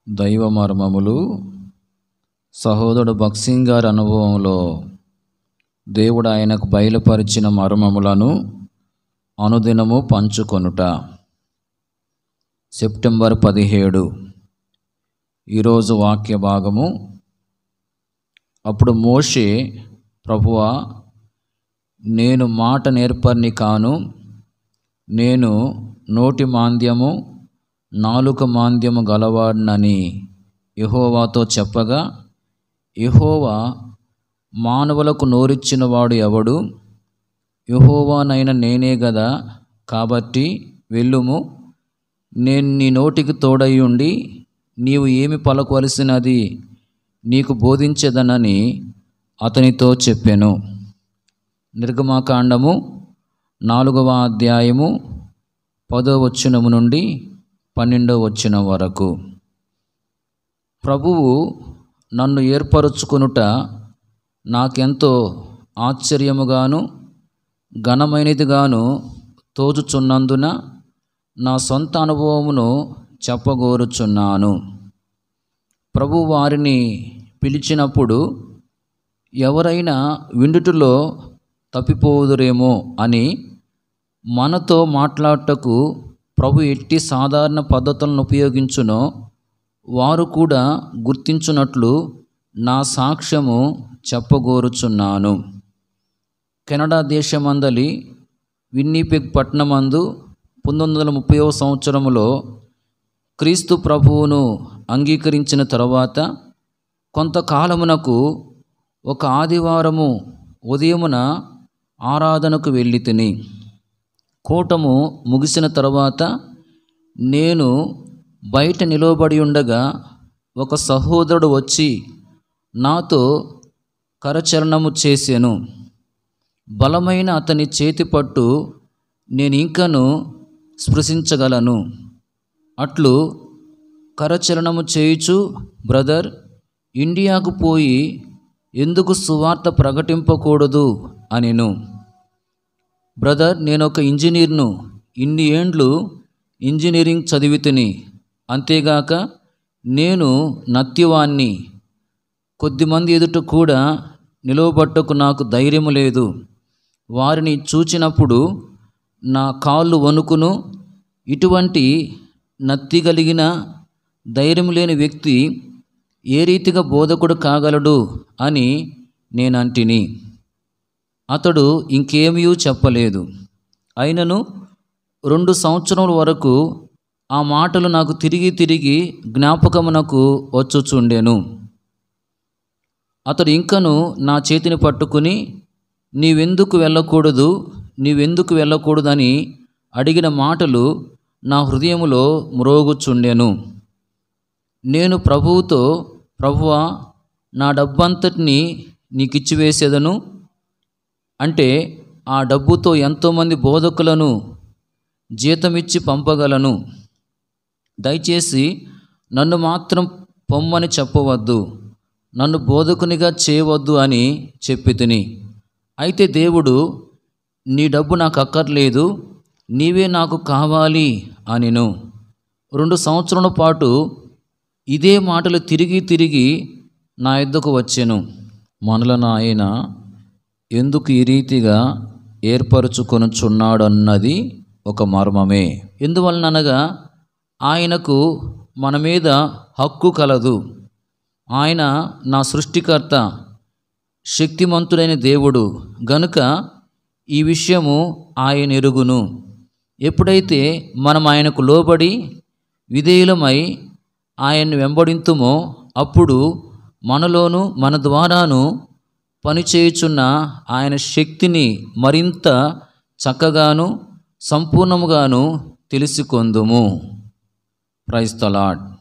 దైవ మర్మములు సహోదరుడు భక్సింగ్ గారి అనుభవంలో దేవుడు ఆయనకు బయలుపరిచిన మర్మములను అనుదినము పంచుకొనుట సెప్టెంబర్ పదిహేడు ఈరోజు వాక్య భాగము అప్పుడు మోషే ప్రభువా నేను మాట నేర్పర్ని కాను నేను నోటి మాంద్యము నాలుక మాంద్యము గలవాడినని యెహోవాతో చెప్పగా యెహోవా మానవులకు నోరిచ్చినవాడు ఎవడు యెహోవానైన నేనే గదా కాబట్టి వెళ్ళుము నేను నీ నోటికి తోడై ఉండి నీవు ఏమి పలకవలసినది నీకు బోధించదనని అతనితో చెప్పాను నిర్గమాకాండము నాలుగవ అధ్యాయము పదో వచనము నుండి పన్నెండవ వచనం వరకు ప్రభువు నన్ను ఏర్పరచుకొనుట నాకెంతో ఆశ్చర్యముగాను ఘనమైనదిగాను తోచుచున్నందున నా సొంత అనుభవమును చెప్పగోరుచున్నాను ప్రభు వారిని పిలిచినప్పుడు ఎవరైనా విండుటిలో తప్పిపోదురేమో అని మనతో మాట్లాడటకు ప్రభు ఎట్టి సాధారణ పద్ధతులను ఉపయోగించునో వారు కూడా గుర్తించున్నట్లు నా సాక్ష్యము చెప్పగోరుచున్నాను కెనడా దేశమందలి విన్నీపెగ్ పట్టణమందు పంతొమ్మిది వందల ముప్పైవ సంవత్సరంలో క్రీస్తు ప్రభువును అంగీకరించిన తరువాత కొంతకాలమునకు ఒక ఆదివారము ఉదయమున ఆరాధనకు వెళ్ళి తిని కూటము ముగిసిన తర్వాత నేను బయట నిలవబడి ఉండగా ఒక సహోదరుడు వచ్చి నాతో కరచరణము చేశాను బలమైన అతని చేతి పట్టు నేను ఇంకను స్పృశించగలను అట్లు కరచలనము చేయుచు బ్రదర్ ఇండియాకు పోయి ఎందుకు సువార్త ప్రకటింపకూడదు అనిను బ్రదర్ నేను ఒక ఇంజనీర్ను ఇన్ని ఏండ్లు ఇంజనీరింగ్ చదివితిని అంతేగాక నేను నత్యవాన్ని కొద్దిమంది ఎదుట కూడా నిలవబట్టకు నాకు ధైర్యము లేదు వారిని చూచినప్పుడు నా కాళ్ళు వణుకును ఇటువంటి నత్తి కలిగిన ధైర్యం లేని వ్యక్తి ఏ రీతిగా బోధకుడు కాగలడు అని నేను అంటిని అతడు ఇంకేమీ చెప్పలేదు అయినను రెండు సంవత్సరముల వరకు ఆ మాటలు నాకు తిరిగి తిరిగి జ్ఞాపకమునకు వచ్చుచుండెను అతడు ఇంకను నా చేతిని పట్టుకుని నీవెందుకు వెళ్ళకూడదు నీవెందుకు వెళ్ళకూడదని అడిగిన మాటలు నా హృదయములో మ్రోగుచుండెను నేను ప్రభువుతో ప్రభువా నా డబ్బంతటిని నీకు ఇచ్చివేసేదను అంటే ఆ డబ్బుతో ఎంతోమంది బోధకులను జీతమిచ్చి పంపగలను దయచేసి నన్ను మాత్రం పొమ్మని చెప్పవద్దు నన్ను బోధకునిగా చేయవద్దు అని చెప్పి తిని అయితే దేవుడు నీ డబ్బు నాకు అక్కర్లేదు నీవే నాకు కావాలి అనిను రెండు సంవత్సరాల పాటు ఇదే మాటలు తిరిగి తిరిగి నా ఎద్దుకు వచ్చాను మనలను ఆయన ఎందుకు ఈ రీతిగా ఏర్పరచుకొనుచున్నాడన్నది ఒక మర్మమే ఎందువలననగా ఆయనకు మన మీద హక్కు కలదు ఆయన నా సృష్టికర్త శక్తిమంతుడైన దేవుడు గనుక ఈ విషయము ఆయన ఎరుగును ఎప్పుడైతే మనం ఆయనకు లోబడి విధేయులమై ఆయన్ని వెంబడింతుమో అప్పుడు మనలోను మన ద్వారాను పనిచేయుచున్న ఆయన శక్తిని మరింత చక్కగాను సంపూర్ణముగాను తెలుసుకొందుము ప్రైస్తలాడ్